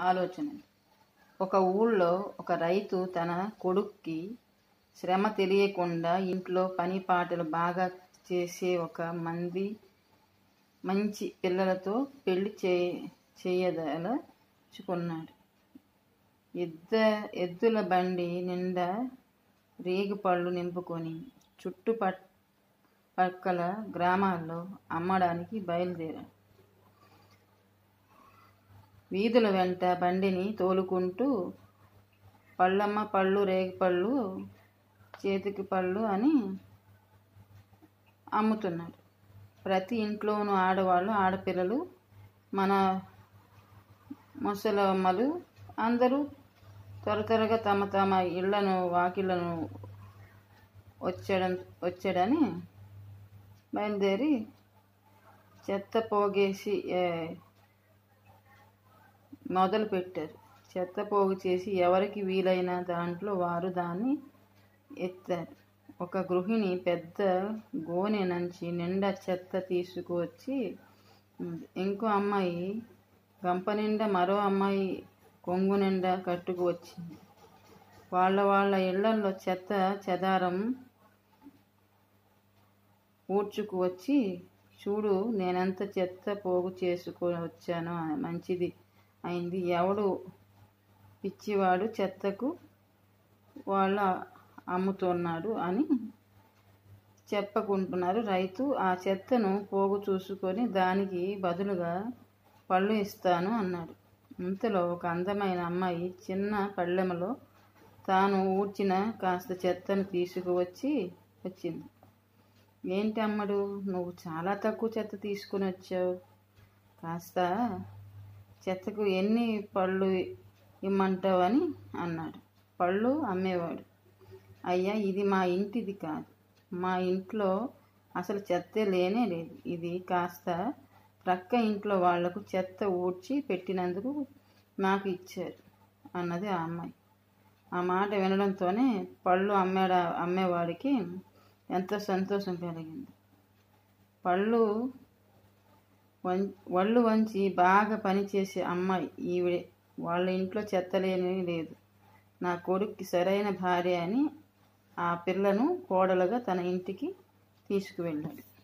ఆలోచన ఒక ఊళ్ళో ఒక రైతు తన కొడుక్కి శ్రమ తెలియకుండా ఇంట్లో పని పాటలు బాగా చేసే ఒక మంది మంచి పిల్లలతో పెళ్లి చే చేయదలుచుకున్నాడు ఎద్ద ఎద్దుల బండి నిండా రేగిపళ్ళు నింపుకొని చుట్టుపట్ పక్కల గ్రామాల్లో అమ్మడానికి బయలుదేరాడు వీధుల వెంట బండిని తోలుకుంటూ పళ్ళమ్మ పళ్ళు రేగిపళ్ళు చేతికి పళ్ళు అని అమ్ముతున్నాడు ప్రతి ఇంట్లోనూ ఆడవాళ్ళు ఆడపిల్లలు మన ముసలమ్మలు అందరూ త్వర త్వరగా తమ తమ ఇళ్లను వాకిళ్లను వచ్చాడం వచ్చాడని బయలుదేరి చెత్త పోగేసి ఏ, మొదలు పెట్టారు చెత్త పోగు చేసి ఎవరికి వీలైన దాంట్లో వారు దాన్ని ఎత్తారు ఒక గృహిణి పెద్ద గోనె నుంచి నిండా చెత్త తీసుకువచ్చి ఉంది. ఇంకో అమ్మాయి గంప నిండా మరో అమ్మాయి కొంగు నిండా కట్టుకు వచ్చింది వాళ్ళ వాళ్ళ ఇళ్లలో చెత్త చెదారం ఊడ్చుకు వచ్చి చూడు నేనెంత చెత్త పోగు చేసుకొని వచ్చానో మంచిది అయింది ఎవడు పిచ్చివాడు చెత్తకు వాళ్ళ అమ్ముతున్నాడు అని చెప్పుకుంటున్నారు రైతు ఆ చెత్తను పోగు చూసుకొని దానికి బదులుగా పళ్ళు ఇస్తాను అన్నాడు ఇంతలో ఒక అందమైన అమ్మాయి చిన్న పళ్ళెమలో తాను ఊడ్చిన కాస్త చెత్తను తీసుకువచ్చి వచ్చింది ఏంటి అమ్మడు నువ్వు చాలా తక్కువ చెత్త తీసుకుని వచ్చావు కాస్త చెత్తకు ఎన్ని పళ్ళు ఇమ్మంటావని అన్నాడు పళ్ళు అమ్మేవాడు అయ్యా ఇది మా ఇంటిది కాదు మా ఇంట్లో అసలు చెత్తే లేనే లేదు ఇది కాస్త ప్రక్క ఇంట్లో వాళ్లకు చెత్త ఊడ్చి పెట్టినందుకు నాకు ఇచ్చారు అన్నది ఆ అమ్మాయి ఆ మాట వినడంతోనే పళ్ళు అమ్మేడ అమ్మేవాడికి ఎంతో సంతోషం కలిగింది పళ్ళు వం ఒళ్ళు వంచి బాగా పనిచేసే అమ్మాయి ఈవిడే వాళ్ళ ఇంట్లో చెత్తలేని లేదు నా కొడుక్కి సరైన భార్య అని ఆ పిల్లను కోడలుగా తన ఇంటికి తీసుకువెళ్ళాడు